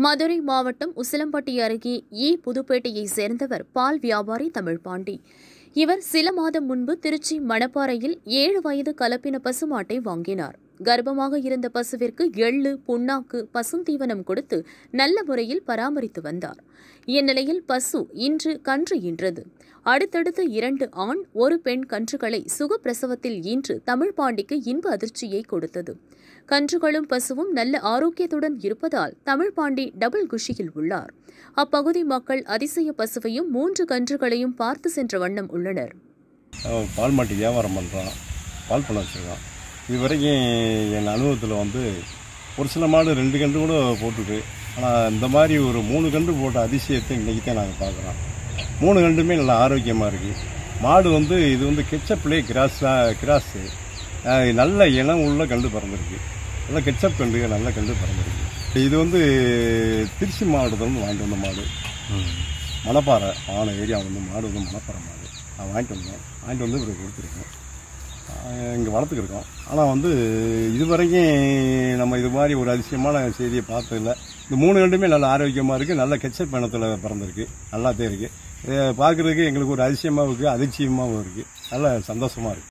மதுரை மாவட்டம் உசிலம்பட்டி அருகே ஈ புதுப்பேட்டையைச் சேர்ந்தவர் பால் வியாபாரி தமிழ்பாண்டி இவர் சில மாதம் முன்பு திருச்சி மணப்பாறையில் ஏழு வயது கலப்பின பசுமாட்டை வாங்கினார் கர்ப்பமாக இருந்த பசுவிற்கு எள்ளு புண்ணாக்கு பசுந்தீவனம் கொடுத்து நல்ல முறையில் பராமரித்து வந்தார் இந்நிலையில் பசு இன்று கன்று ஈன்றது அடுத்தடுத்து இரண்டு ஆண் ஒரு பெண் கன்றுகளை சுகப்பிரசவத்தில் ஈன்று தமிழ்பாண்டிக்கு இன்ப அதிர்ச்சியை கொடுத்தது கன்றுகளும் பசுவும் நல்ல ஆரோக்கியத்துடன் இருப்பதால் தமிழ்பாண்டி டபுள் குஷியில் உள்ளார் அப்பகுதி மக்கள் அதிசய பசுவையும் மூன்று கன்றுகளையும் பார்த்து சென்ற வண்ணம் உள்ளனர் அவன் பால் மாட்டு வியாபாரம் பண்ணுறான் பால் பண்ண வச்சுருக்கான் இது வரைக்கும் என் அனுபவத்தில் வந்து ஒரு சில மாடு ரெண்டு கன்று கூட போட்டுருக்கு ஆனால் இந்த மாதிரி ஒரு மூணு கன்று போட்ட அதிசயத்தை இன்றைக்கி தான் நாங்கள் பார்க்குறோம் மூணு கன்றுமே நல்லா ஆரோக்கியமாக இருக்குது மாடு வந்து இது வந்து கெச்சப்லே கிராஸ் கிராஸு அஹ் நல்ல இனம் உள்ள கண்டு பிறந்திருக்கு நல்ல கெச்சப் கண்டு நல்ல கண்டு பிறந்திருக்கு இது வந்து திருச்சி மாவட்டத்தில் வந்து வாங்கிட்டு வந்த மாடு மணப்பாறை ஆன ஏரியா வந்து மாடு வந்து மணப்பாறை மாடு நான் வாங்கிட்டு வந்தேன் வாங்கிட்டு வந்து இவருக்கு கொடுத்துருக்கேன் இங்கே வளர்த்துக்கிருக்கோம் ஆனால் வந்து இது வரைக்கும் நம்ம இது மாதிரி ஒரு அதிசயமான செய்தியை பார்த்ததில்ல இந்த மூணு ரெண்டுமே நல்ல ஆரோக்கியமாக இருக்குது நல்ல கெச்சப் இனத்தில் பிறந்திருக்கு நல்லாத்தே இருக்குது பார்க்குறதுக்கு எங்களுக்கு ஒரு அதிசயமாகவும் இருக்குது அதிர்ச்சியமாகவும் இருக்குது நல்ல சந்தோஷமாக இருக்குது